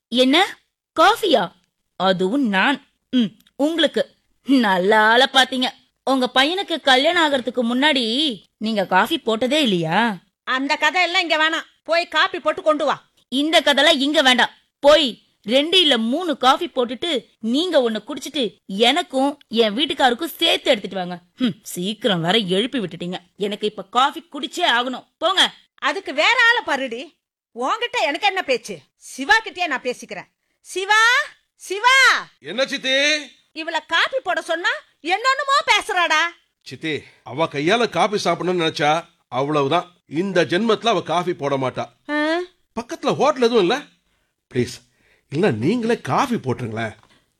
என்ன காஃபியா அதுவும் நான் ம் உங்களுக்கு நல்ல ஆள பாத்தீங்க உங்க பையனுக்கு கல்யாணம் ஆகிறதுக்கு முன்னாடி நீங்க காஃபி போட்டதே இல்லையா அந்த கதை எல்லாம் இங்க வேணாம் போய் காப்பி போட்டு கொண்டு வா இந்த கதைலாம் இங்க வேண்டாம் போய் ரெண்டு இல்ல மூணு காஃபி போட்டுட்டு நீங்க ஒண்ணு குடிச்சிட்டு எனக்கும் என் வீட்டுக்காருக்கும் சேர்த்து எடுத்துட்டு வாங்க ம், சீக்கிரம் வர எழுப்பி விட்டுட்டீங்க எனக்கு இப்ப காஃபி குடிச்சே ஆகணும் போங்க அதுக்கு வேற ஆளை பாருடி உன்கிட்ட எனக்கு என்ன பேச்சு சிவா கிட்டயே நான் பேசிக்கிறேன் சிவா சிவா என்ன சித்தி இவள காப்பி போட சொன்னா என்னென்னமோ பேசுறாடா சித்தி அவ கையால காபி சாப்பிடணும்னு நினைச்சா அவ்வளவுதான் இந்த ஜென்மத்துல அவ காஃபி போட மாட்டா ஆ? பக்கத்துல ஹோட்டல் எதுவும் இல்ல ப்ளீஸ் இல்ல நீங்களே காஃபி போட்டுருங்களேன்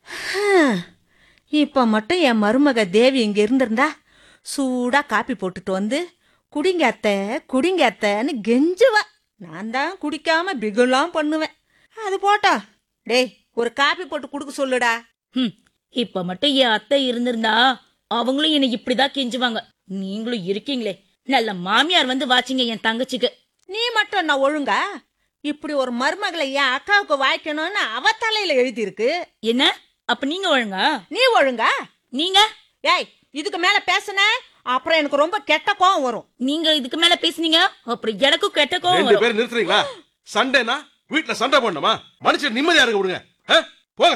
இப்ப மட்டும் என் மருமக தேவி இங்க இருந்திருந்தா சூடா காப்பி போட்டுட்டு வந்து குடிங்க அத்தை குடிங்க அத்தைன்னு கெஞ்சுவா நான் தான் குடிக்காம பிகுலாம் பண்ணுவேன் அது போட்டா டேய் ஒரு காப்பி போட்டு குடுக்க சொல்லுடா ம், இப்ப மட்டும் என் அத்தை இருந்திருந்தா அவங்களும் என்னை இப்படிதான் கெஞ்சுவாங்க நீங்களும் இருக்கீங்களே நல்ல மாமியார் வந்து வாச்சிங்க என் தங்கச்சிக்கு நீ மட்டும் நான் ஒழுங்கா இப்படி ஒரு மருமகளை என் அக்காவுக்கு வாய்க்கணும்னு அவ தலையில எழுதியிருக்கு என்ன அப்ப நீங்க ஒழுங்கா நீ ஒழுங்கா நீங்க ஏய் இதுக்கு மேல பேசுன அப்புறம் எனக்கு ரொம்ப கெட்ட கோவம் வரும் நீங்க இதுக்கு மேல பேசுனீங்க அப்புறம் எனக்கும் கெட்ட கோவம் ரெண்டு வரும் பேரும் நிறுத்துறீங்களா சண்டேனா வீட்டுல சண்டை போடணுமா மனுஷன் நிம்மதியா இருக்க விடுங்க ஆ? போங்க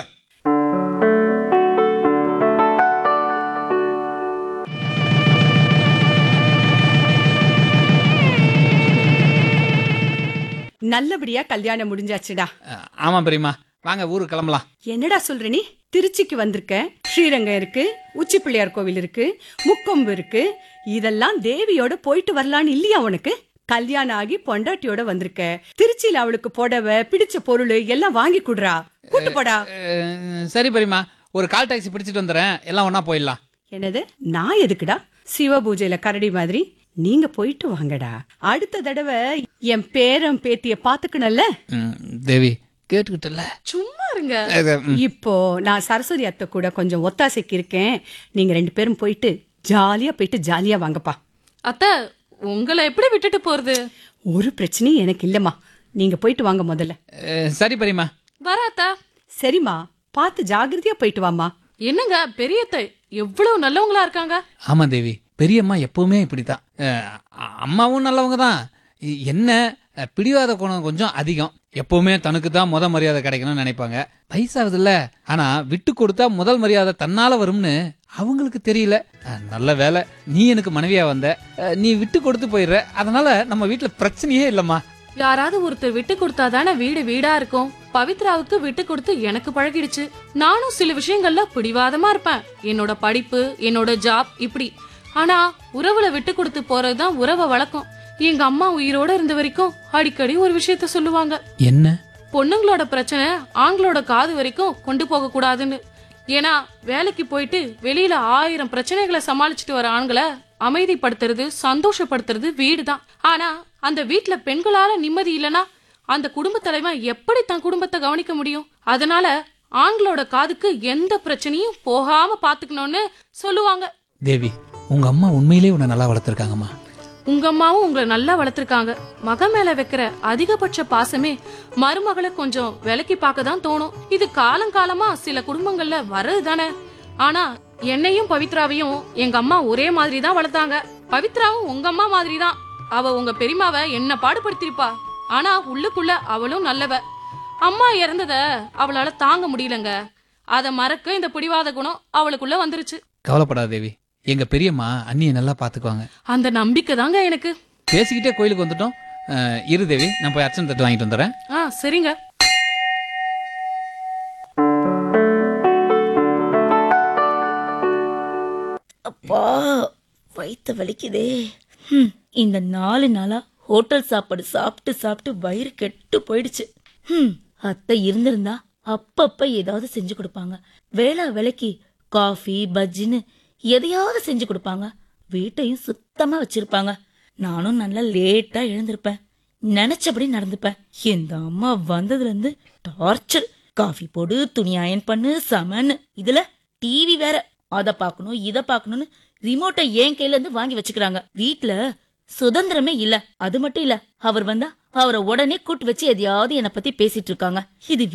நல்லபடியா கல்யாணம் முடிஞ்சாச்சுடா அஹ், ஆமா பெரியம்மா வாங்க ஊருக்கு கிளம்பலாம் என்னடா சொல்ற நீ திருச்சிக்கு வந்திருக்க ஸ்ரீரங்கம் இருக்கு உச்சி பிள்ளையார் கோவில் இருக்கு முக்கொம்பு இருக்கு இதெல்லாம் தேவியோட போயிட்டு வரலான்னு இல்லையா உனக்கு கல்யாணம் ஆகி பொண்டாட்டியோட வந்திருக்க திருச்சியில அவளுக்கு புடவை பிடிச்ச பொருள் எல்லாம் வாங்கி குடுறா கூட்டு போடா அஹ், சரி பெரியம்மா ஒரு கால் டாக்ஸி பிடிச்சிட்டு வந்துடுறேன் எல்லாம் ஒண்ணா போயிடலாம் என்னது நான் எதுக்குடா சிவ பூஜையில கரடி மாதிரி நீங்க போயிட்டு வாங்கடா அடுத்த தடவை என் பேரன் பேத்திய பாத்துக்கணும்ல ம், தேவி கேட்டுக்கிட்டல சும்மா இருங்க இப்போ நான் சரஸ்வதி அத்தை கூட கொஞ்சம் ஒத்தாசைக்கு இருக்கேன் நீங்க ரெண்டு பேரும் போயிட்டு ஜாலியா போயிட்டு ஜாலியா வாங்கப்பா அத்த உங்களை எப்படி விட்டுட்டு போறது ஒரு பிரச்சனையும் எனக்கு இல்லம்மா நீங்க போயிட்டு வாங்க முதல்ல சரி பெரியம்மா வர அத்தா சரிம்மா பார்த்து ஜாகிரதையா போயிட்டு வாம்மா என்னங்க பெரியத்தை எவ்வளவு நல்லவங்களா இருக்காங்க ஆமா தேவி பெரியம்மா எப்பவுமே இப்படித்தான் அஹ், அ- அம்மாவும் நல்லவங்க தான் இ- என்ன அஹ், பிடிவாத குணம் கொஞ்சம் அதிகம் எப்பவுமே தனக்கு தான் முத மரியாதை கிடைக்கணும்னு நினைப்பாங்க வயசாகுதுல்ல ஆனா விட்டு கொடுத்தா முதல் மரியாதை தன்னால வரும்னு அவங்களுக்கு தெரியல அஹ், நல்ல வேலை நீ எனக்கு மனைவியா வந்த அஹ், நீ விட்டு கொடுத்து போயிடுற அதனால நம்ம வீட்டுல பிரச்சனையே இல்லம்மா யாராவது ஒருத்தர் விட்டு கொடுத்தாதானே வீடு வீடா இருக்கும் பவித்ராவுக்கு விட்டு கொடுத்து எனக்கு பழகிடுச்சு நானும் சில விஷயங்கள்ல பிடிவாதமா இருப்பேன் என்னோட படிப்பு என்னோட ஜாப் இப்படி ஆனா உறவுல விட்டு கொடுத்து போறதுதான் உறவை வழக்கம் எங்க அம்மா உயிரோட இருந்த வரைக்கும் அடிக்கடி ஒரு விஷயத்த சொல்லுவாங்க என்ன பொண்ணுங்களோட பிரச்சனை ஆண்களோட காது வரைக்கும் கொண்டு போக கூடாதுன்னு ஏன்னா வேலைக்கு போயிட்டு வெளியில ஆயிரம் பிரச்சனைகளை சமாளிச்சுட்டு வர ஆண்களை அமைதிப்படுத்துறது சந்தோஷப்படுத்துறது வீடு தான் ஆனா அந்த வீட்ல பெண்களால நிம்மதி இல்லனா அந்த குடும்ப தலைவன் எப்படி தன் குடும்பத்தை கவனிக்க முடியும் அதனால ஆண்களோட காதுக்கு எந்த பிரச்சனையும் போகாம பாத்துக்கணும்னு சொல்லுவாங்க தேவி உங்க அம்மா உண்மையிலேயே உன்னை நல்லா வளர்த்துருக்காங்கம்மா உங்க அம்மாவும் உங்களை நல்லா வளர்த்திருக்காங்க மகன் மேல வைக்கிற அதிகபட்ச பாசமே மருமகளை கொஞ்சம் விலக்கி பார்க்க தான் தோணும் இது காலங்காலமா சில குடும்பங்கள்ல வர்றது தானே ஆனா என்னையும் பவித்ராவையும் எங்க அம்மா ஒரே மாதிரி தான் வளர்த்தாங்க பவித்ராவும் உங்க அம்மா மாதிரி தான் அவ உங்க பெரியம்மாவை என்ன பாடுபடுத்திருப்பா ஆனா உள்ளுக்குள்ள அவளும் நல்லவ அம்மா இறந்தத அவளால தாங்க முடியலங்க அத மறக்க இந்த பிடிவாத குணம் அவளுக்குள்ள வந்துருச்சு கவலைப்படாத தேவி எங்க பெரியம்மா அண்ணியை நல்லா பாத்துக்குவாங்க அந்த நம்பிக்கை தாங்க எனக்கு பேசிக்கிட்டே கோயிலுக்கு வந்துட்டோம் அஹ், இரு தேவி நான் போய் அர்ச்சனை தட்டு வாங்கிட்டு வந்துடுறேன் ஆ சரிங்க அப்பா வயித்த வலிக்குதே ஹம், இந்த நாலு நாளா ஹோட்டல் சாப்பாடு சாப்பிட்டு சாப்பிட்டு வயிறு கெட்டு போயிடுச்சு ஹம், அத்தை இருந்திருந்தா அப்பப்ப ஏதாவது செஞ்சு கொடுப்பாங்க வேளா வேலைக்கு காஃபி பஜ்ஜின்னு எதையாவது செஞ்சு கொடுப்பாங்க வீட்டையும் சுத்தமா வச்சிருப்பாங்க நானும் நல்லா லேட்டா எழுந்திருப்பேன் நினைச்சபடி நடந்துப்பேன் இந்த அம்மா வந்ததுல இருந்து டார்ச்சர் காஃபி போடு துணி அயன் பண்ணு சமன்னு இதுல டிவி வேற அத பார்க்கணும் இத பார்க்கணும்னு ரிமோட்டை என் கையில இருந்து வாங்கி வச்சுக்கிறாங்க வீட்ல சுதந்திரமே இல்ல அது மட்டும் இல்ல அவர் வந்தா அவரை உடனே கூட்டு வச்சு எதையாவது என்னை பத்தி பேசிட்டு இருக்காங்க இது